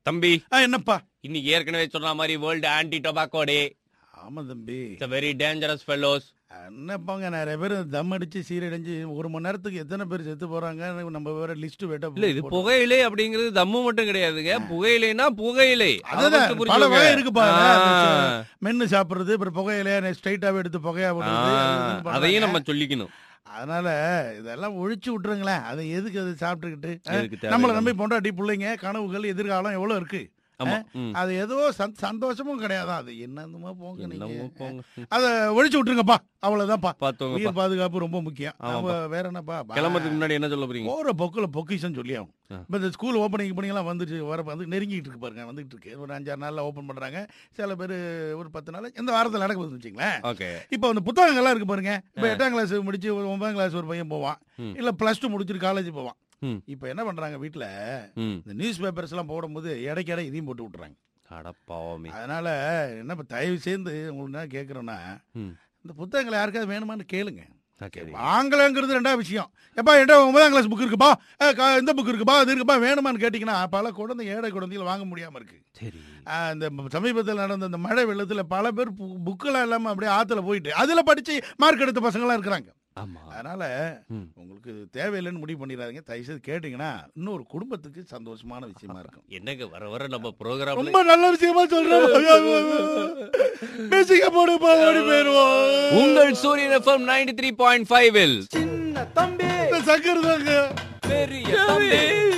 தம்பி ஆ, என்னப்பா இன்னைக்கு ஏற்கனவே சொன்ன மாதிரி வேர்ல்டு ஆன்டி டொபாக்கோ டே ஆமா தம்பி இட்ஸ் வெரி டேஞ்சரஸ் ஃபெல்லோஸ் என்னப்பாங்க நிறைய பேர் தம் அடிச்சு சீரடைஞ்சு ஒரு மணி நேரத்துக்கு எத்தனை பேர் செத்து போறாங்க நம்ம வேற லிஸ்ட் வெட்ட இல்ல இது புகையிலை அப்படிங்கிறது தம்மு மட்டும் கிடையாதுங்க புகையிலைனா புகையிலை அதை அதுதான் first பல புரிஞ்சுக்கோங்க. வகை இருக்குப்பா ஆ. மென்னு சாப்பிடுறது அப்புறம் புகையிலையா ஸ்ட்ரைட்டாவே எடுத்து புகையா ஆ, போடுறது அது இதுன்னு பண்றாங்க. அதையும் நம்ம சொல்லிக்கணும் அதனால இதெல்லாம் ஒழிச்சு விட்டுருங்களேன் அதை எதுக்கு அதை சாப்பிட்டுக்கிட்டு ஆ? எதுக்கு தேவையில்லாம? நம்மளை நம்பி பொண்டாட்டி பிள்ளைங்க கனவுகள் எதிர்காலம் எவ்வளவு இருக்கு ஆமா ம். அது ஏதோ சந்- சந்தோஷமும் கிடையாதான் அது என்னதுமா போங்க என்னமோ நீங்க போங்க. ம். அதை ஒழிச்சு விட்டுருங்கப்பா அவ்வளவுதான்ப்பா பாத்துக்கோங்கப்பா. உயிர் பாதுகாப்பு ரொம்ப முக்கியம் ஆமாப்பா. அப்ப வேற என்னப்பா பா- கிளம்புறதுக்கு முன்னாடி என்ன சொல்ல போறீங்க போற பொக்குல பொக்கிஷன் சொல்லி ஆகும் ஆ. இப்போ இந்த ஸ்கூல் ஓப்பனிங் பண்ணிங்கலாம் வந்துட்டு வர வந்து நெருங்கிட்டு இருக்கு பாருங்க வந்துட்டு இருக்கு ஒரு அஞ்சாறு நாள்ல ஓப்பன் பண்றாங்க சில பேர் ஒரு பத்து நாள் இந்த வாரத்தில் நடக்க போகுதுன்னு வச்சுங்களேன் ஓகே இப்போ அந்த புத்தகங்கள்லாம் இருக்கு பாருங்க இப்போ எட்டாம் கிளாஸ் முடிச்சு ஒரு ஒன்பதாம் கிளாஸ் ஒரு பையன் போவான் ம். இல்ல பிளஸ் டூ முடிச்சுட்டு காலேஜ் போவான் ம். இப்போ என்ன பண்றாங்க வீட்ல ம் இந்த நியூஸ் பேப்பர்ஸ் எல்லாம் போடும்போது இடைக்கு இடை இதையும் போட்டு விட்டுறாங்க அட பாவமே அதனால என்ன இப்போ தயவு சேர்ந்து உங்களுக்கு என்ன கேட்குறோன்னா ம். இந்த புத்தகங்களை யாருக்காவது வேணுமான்னு கேளுங்க சரி. வாங்கலங்கிறது ரெண்டாவது விஷயம் எப்பா என்கிட்ட ஒன்பதாம் கிளாஸ் புக் இருக்குப்பா அஹ் க- இந்த புக் இருக்குப்பா அது இருக்குப்பா வேணுமான்னு கேட்டிங்கன்னா பல குழந்தை ஏழை குழந்தைகள் வாங்க முடியாம இருக்கு சரி ஆஹ் இந்த சமீபத்தில் நடந்த இந்த மழை வெள்ளத்தில் பல பேர் புக்கெல்லாம் இல்லாமல் அப்படியே ஆற்றுல போயிட்டு அதில் படித்து மார்க் எடுத்த பசங்களாம் இருக்கிறாங்க ஆமா அதனால ம். உங்களுக்கு தேவையில்லைன்னு முடிவு பண்ணிடாதீங்க தயவுசெய்து கேட்டிங்கன்னா இன்னொரு குடும்பத்துக்கு சந்தோஷமான விஷயமா இருக்கும் என்னங்க வர வர நம்ம ப்ரோக்ராம்ல ரொம்ப நல்ல விஷயமா சொல்றேன் பேசிக்க போடுப்பா ஓடி போயிருவோம் உங்கள் Suryan FM ninety three point five சக்கர் தாங்க பெரிய தம்பி